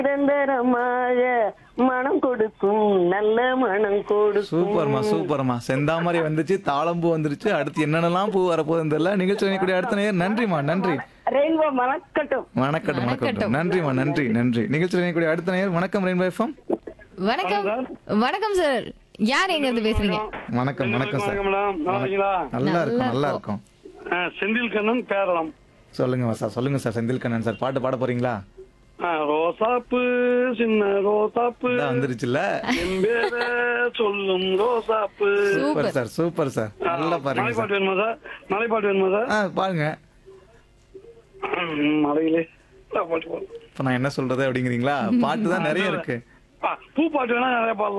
நிரந்தரமாக மனம் கொடுக்கும் நல்ல மனம் கொடுக்கும் சூப்பர்மா சூப்பர்மா செந்தாமரை வந்துச்சு தாளம்பூ வந்துருச்சு அடுத்து என்னென்னலாம் பூ வரப்போகுதுன்னு தெரியல நிகழ்ச்சி கூடிய அடுத்த நேரம் நன்றிமா நன்றி ரெயின்போ மணக்கட்டும் வணக்கட்டும் வணக்கட்டும் நன்றிமா நன்றி நன்றி நிகழ்ச்சி கூடிய அடுத்த நேரம் வணக்கம் ரெயின்போ எஃப்எம் வணக்கம் வணக்கம் சார் யார் எங்க இருந்து பேசுறீங்க வணக்கம் வணக்கம் சார் மேடம் நல்லா இருக்கீங்களா நல்லா இருக்கும் நல்லா இருக்கும் ஆ, செந்தில் கண்ணன் பேரளம் சொல்லுங்க சார் சொல்லுங்க சார் செந்தில் கண்ணன் சார் பாட்டு பாட போறீங்களா ஆ, ரோசாப்பு சின்ன ரோசாப்பு இதான் வந்துருச்சுல்ல என் பேர சொல்லும் ரோசாப்பு சூப்பர் சார் சூப்பர் சார் நல்லா பாருங்க சார் மலைப்பாட்டு வேணுமா சார் மலைப்பாட்டு வேணுமா சார் ஆ பாருங்க ம், மலையிலே நான் பாட்டு பாடுறேன். இப்ப நான் என்ன சொல்றது அப்படிங்கிறீங்களா பாட்டு தான் நிறைய இருக்கு ஆ, பூ பாட்டு வேணா நிறைய பாடலாம்